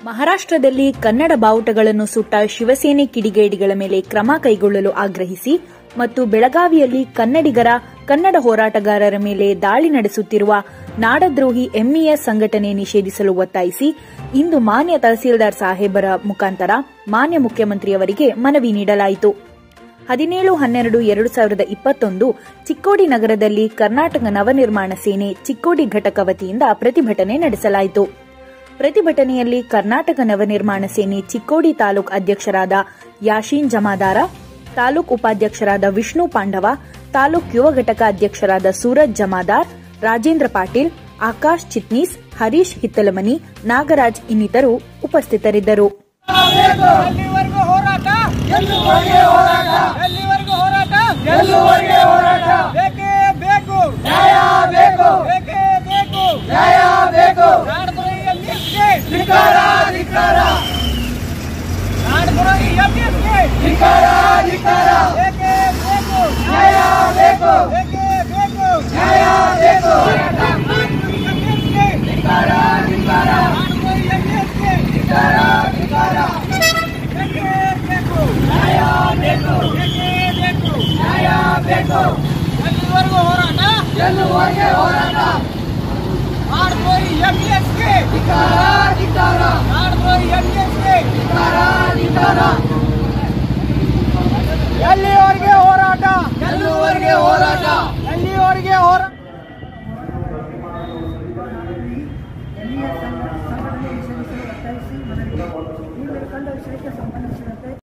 ಮಹಾರಾಷ್ಟ್ರದಲ್ಲಿ ಕನ್ನಡ ಬಾವುಟಗಳನ್ನು ಸುಟ್ಟ ಶಿವಸೇನೆ ಕಿಡಿಗೇಡಿಗಳ ಮೇಲೆ ಕ್ರಮ ಕೈಗೊಳ್ಳಲು ಆಗ್ರಹಿಸಿ ಮತ್ತು ಬೆಳಗಾವಿಯಲ್ಲಿ ಕನ್ನಡಿಗರ ಕನ್ನಡ ಹೋರಾಟಗಾರರ ಮೇಲೆ ದಾಳಿ ನಡೆಸುತ್ತಿರುವ ನಾಡದ್ರೋಹಿ ಎಂಇಎಸ್ ಸಂಘಟನೆ ನಿಷೇಧಿಸಲು ಒತ್ತಾಯಿಸಿ ಇಂದು ಮಾನ್ಯ ತಹಸೀಲ್ದಾರ್ ಸಾಹೇಬರ ಮುಖಾಂತರ ಮಾನ್ಯ ಮುಖ್ಯಮಂತ್ರಿಯವರಿಗೆ ಮನವಿ ನೀಡಲಾಯಿತು ಹದಿನೇಳು ಹನ್ನೆರಡು ಎರಡು ಸಾವಿರದ ಇಪ್ಪತ್ತೊಂದು ಚಿಕ್ಕೋಡಿ ನಗರದಲ್ಲಿ ಕರ್ನಾಟಕ ನವನಿರ್ಮಾಣ ಸೇನೆ ಚಿಕ್ಕೋಡಿ ಘಟಕ ವತಿಯಿಂದ ಪ್ರತಿಭಟನೆ ನಡೆಸಲಾಯಿತು ಪ್ರತಿಭಟನೆಯಲ್ಲಿ ಕರ್ನಾಟಕ ನವನಿರ್ಮಾಣ ಸೇನೆ ಚಿಕ್ಕೋಡಿ ತಾಲೂಕು ಅಧ್ಯಕ್ಷರಾದ ಯಾಶೀನ್ ಜಮಾದಾರ ತಾಲೂಕು ಉಪಾಧ್ಯಕ್ಷರಾದ ವಿಷ್ಣು ಪಾಂಡವ ತಾಲೂಕು ಯುವ ಘಟಕ ಅಧ್ಯಕ್ಷರಾದ ಸೂರಜ್ ಜಮಾದಾರ್ ರಾಜೇಂದ್ರ ಪಾಟೀಲ್ ಆಕಾಶ್ ಚಿಟ್ನೀಸ್ ಹರೀಶ್ ಹಿತ್ತಲಮನಿ ನಾಗರಾಜ್ ಇನ್ನಿತರು ಉಪಸ್ಥಿತರಿದ್ದರು ಎಲ್ಲಿವರೆಗೂ ಹೋರಾಟ ಗೆಲ್ಲುವರೆಗೆ ಹೋರಾಟ ಎಲ್ಲಿವರೆಗೂ ಹೋರಾಟ ಗೆಲ್ಲುವರೆಗೆ ಹೋರಾಟ ಬೇಕೇ ಬೇಕು ನ್ಯಾಯ ಬೇಕು ಬೇಕೇ ಬೇಕು ನ್ಯಾಯ ಬೇಕು ನಾಡದ್ರೋಹಿ ಎಂಎಸ್ಗೆ ಧಿಕ್ಕಾರ ಧಿಕ್ಕಾರ ನಾಡದ್ರೋಹಿ ಎಂಎಸ್ಗೆ ಧಿಕ್ಕಾರ ಧಿಕ್ಕಾರ ಬೇಕೇ ಬೇಕು ನ್ಯಾಯ ಬೇಕು ಬೇಕೇ ಬೇಕು ನ್ಯಾಯ ಬೇಕು ಎಂಎಸ್ಗೆ ಧಿಕ್ಕಾರ ಧಿಕ್ಕಾರ ನಾಡದ್ರೋಹಿ ಎಂಎಸ್ಗೆ ಧಿಕ್ಕಾರ ಧಿಕ್ಕಾರ ಬೇಕೇ ಬೇಕು ನ್ಯಾಯ ಬೇಕು ಬೇಕೇ ಬೇಕು ನ್ಯಾಯ ಬೇಕು ಎಲ್ಲಿವರೆಗೂ ಹೋರಾಟ ಗೆಲ್ಲುವರೆಗೆ ಹೋರಾಟ ನಾಡದ್ರೋಹಿ ಎಂಎಸ್ಗೆ ಧಿಕ್ಕಾರ ಧಿಕ್ಕಾರ ನಾಡದ್ರೋಹಿ ಎಂಎಸ್ಗೆ ಧಿಕ್ಕಾರ ಧಿಕ್ಕಾರ ಎಲ್ಲಿವರೆಗೆ ಹೋರಾಟ ಗೆಲ್ಲುವರೆಗೆ ಹೋರಾಟ ಎಲ್ಲಿವರೆಗೆ ಹೋರಾಟ ಸಂಘಟನೆ ನಿಷೇಧಿಸಲು ಒತ್ತಾಯಿಸಿ ಮನವಿ ಈ ಮೇಲ್ಕಂಡ ವಿಷಯಕ್ಕೆ ಸಂಬಂಧಿಸಿದಂತೆ